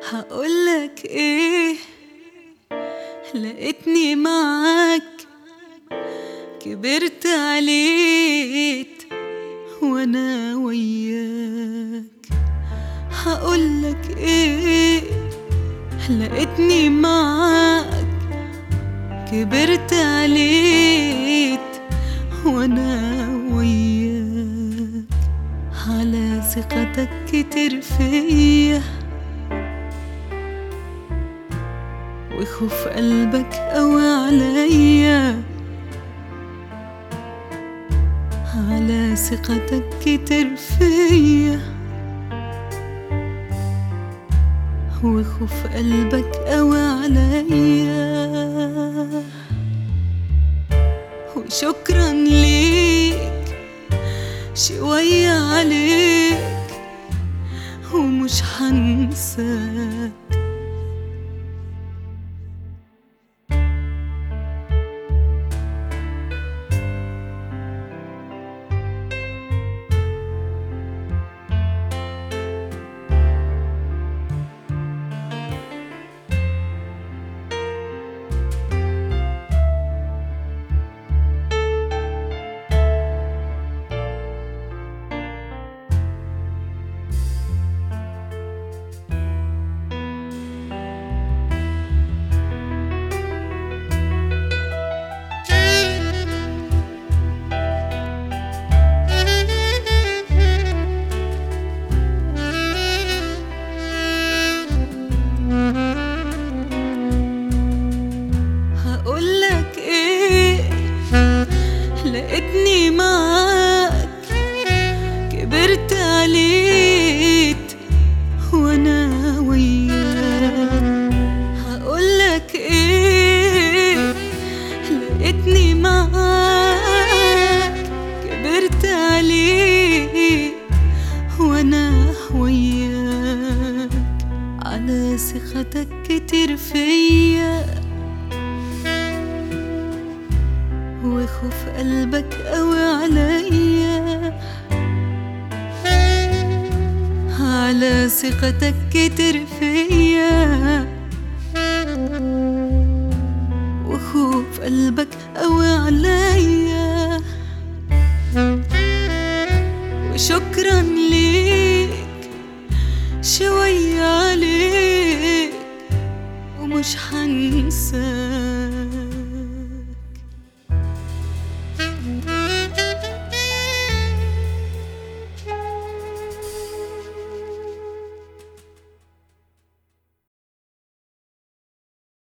هقولك ايه لقيتني معاك كبرت عليت وانا وياك هقولك ايه لقيتني معاك كبرت عليت وانا وياك على ثقتك كتير فيا وخوف قلبك قوي عليا على ثقتك كتير فيا وخوف قلبك قوي عليا وشكرا ليك شوية عليك ومش هنساك هقولك ايه لقيتني معاك كبرت عليت وانا وياك هقولك ايه لقيتني معاك كبرت عليت وانا وياك على ثقتك كتير فيا وخوف قلبك قوي عليا على ثقتك كتير فيا وخوف قلبك قوي عليا وشكرا ليك شوية عليك ومش هنساك